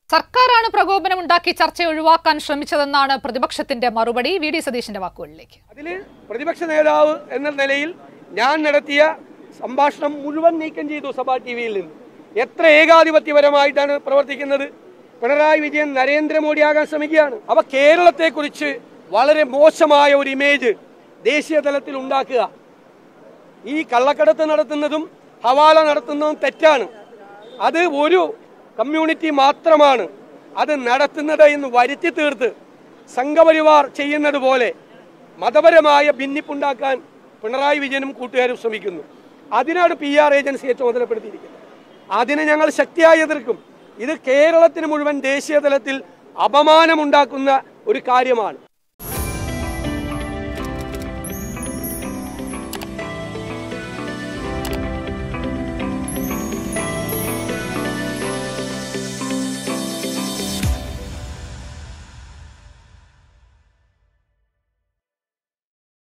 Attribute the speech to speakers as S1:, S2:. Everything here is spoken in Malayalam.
S1: സർക്കാരാണ് പ്രകോപനമുണ്ടാക്കി ചർച്ച ഒഴിവാക്കാൻ ശ്രമിച്ചതെന്നാണ് പ്രതിപക്ഷത്തിന്റെ മറുപടി വി ഡി സതീശന്റെ വാക്കുകളിലേക്ക്
S2: അതിൽ പ്രതിപക്ഷ നേതാവ് എന്ന നിലയിൽ ഞാൻ നടത്തിയ സംഭാഷണം മുഴുവൻ നീക്കം ചെയ്തു സഭാ ടി വിയിൽ നിന്ന് എത്ര ഏകാധിപത്യപരമായിട്ടാണ് പ്രവർത്തിക്കുന്നത് പിണറായി വിജയൻ നരേന്ദ്രമോദിയാകാൻ ശ്രമിക്കുകയാണ് അവ കേരളത്തെക്കുറിച്ച് വളരെ മോശമായ ഒരു ഇമേജ് ദേശീയ തലത്തിൽ ഉണ്ടാക്കുക ഈ കള്ളക്കടത്ത് നടത്തുന്നതും ഹവാല നടത്തുന്നതും തെറ്റാണ് അത് ഒരു കമ്മ്യൂണിറ്റി മാത്രമാണ് അത് നടത്തുന്നത് എന്ന് വരുത്തി തീർത്ത് സംഘപരിവാർ ചെയ്യുന്നത് പോലെ മതപരമായ ഭിന്നിപ്പുണ്ടാക്കാൻ പിണറായി വിജയനും കൂട്ടുകാരും ശ്രമിക്കുന്നു അതിനാണ് പി ആർ ഏജൻസിയെ ചുമതലപ്പെടുത്തിയിരിക്കുന്നത് അതിനെ ഞങ്ങൾ ശക്തിയായി എതിർക്കും ഇത് കേരളത്തിന് മുഴുവൻ ദേശീയ തലത്തിൽ അപമാനമുണ്ടാക്കുന്ന ഒരു കാര്യമാണ്